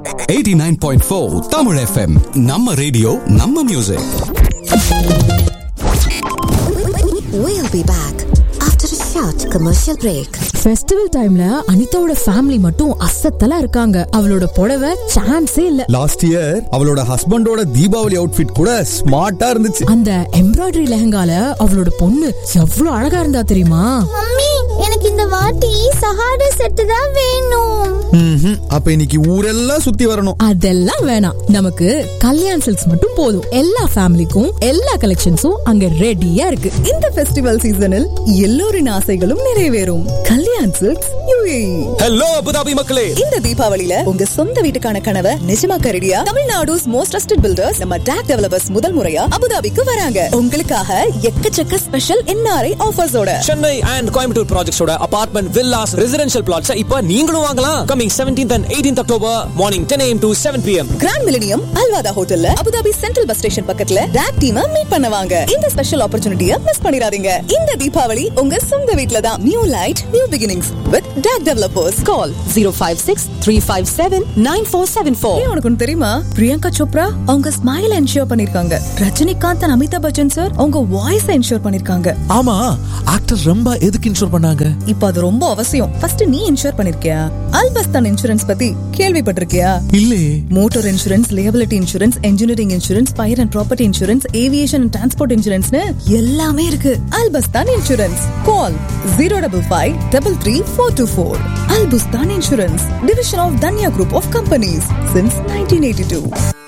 89.4 Tamil FM நம்ம radio நம்ம music We'll be back after a short commercial break. Festival டைம்ல அனிதாவோட family மட்டும் அசத்தலா இருக்காங்க அவளோட புடவை சான்ஸே இல்ல லாஸ்ட் இயர் அவளோட ஹஸ்பண்டோட தீபாவளி அவுட்ஃபிட் கூட ஸ்மார்ட்டா இருந்துச்சு அந்த எம்ப்ராய்டரி லெஹங்கால அவளோட பொண்ணு எவ்வளவு அழகா இருந்தா தெரியுமா மம்மி எனக்கு இந்த வாட்டி சஹாரா செட்டு தான் வேணும் ம்ஹும். அப்ப இன்னைக்கு ஊரெல்லாம் சுத்தி வரணும் அதெல்லாம் வேணாம் நமக்கு கல்யாண் சில்க்ஸ் மட்டும் போதும் எல்லா ஃபேமிலிக்கும் எல்லா கலெக்ஷன்ஸும் அங்க ரெடியா இருக்கு இந்த ஃபெஸ்டிவல் சீசனில் எல்லோரின் ஆசைகளும் நிறைவேறும் Kalyan silks UAE hello Abu Dhabi மக்களே இந்த தீபாவளியில உங்க சொந்த வீட்டுக்கான கனவை நிஜமாக்க ரெடியா தமிழ்நாடுஸ் மோஸ்ட் ட்ரஸ்டட் பில்டர்ஸ் நம்ம டாக் டெவலப்பர்ஸ் முதல் முறையா அபுதாபிக்கு வராங்க உங்களுக்காக எக்கச்சக்க ஸ்பெஷல் என்ஆர்ஐ ஆஃபர்ஸோட சென்னை அண்ட் கோயம்புத்தூர் ப்ராஜெக்ட்ஸோட அபார்ட்மெண்ட் villas ரெசிடென்ஷியல் பிளாட்ஸ் இப்ப நீங்களும் வாங்கலாம் கமிங் 17th அண்ட் 18th October morning 10 am to 7 pm grand millennium Al Wahda ஹோட்டல்ல அபுதாபி சென்ட்ரல் பஸ் ஸ்டேஷன் பக்கத்துல டாக் டீமை மீட் பண்ணுவாங்க இந்த ஸ்பெஷல் ஆப்பர்ச்சுனிட்டியை மிஸ் பண்ணிடாதீங்க இந்த தீபாவளி உங்க சொந்த வீட்ல தான் new light new beginnings with DAC developers call zero five six three five seven nine four seven four உனக்கு ஒண்ணு தெரியுமா பிரியங்கா சோப்ரா அவங்க ஸ்மைல் என்ஷூர் பண்ணிருக்காங்க ரஜினிகாந்த் and அமிதாப் பச்சன் சார் அவங்க வாய்ஸ் என்ஷூர் பண்ணிருக்காங்க ஆமா ஆக்டர் ரொம்ப எதுக்கு இன்ஷூர் பண்ணாங்க இப்போ அது ரொம்ப அவசியம் ஃபர்ஸ்ட் நீ இன்ஷூர் பண்ணிருக்கியா அல்பஸ்தான் இன்சூரன்ஸ் பத்தி கேள்விப்பட்டிருக்கியா இல்லையே motor insurance liability insurance engineering insurance fire and property insurance aviation and transport இன்சூரன்ஸ்னு எல்லாமே இருக்கு Al Bustan insurance call zero double five double three four two four Al Bustan insurance division of தன்யா group of companies since nineteen eighty two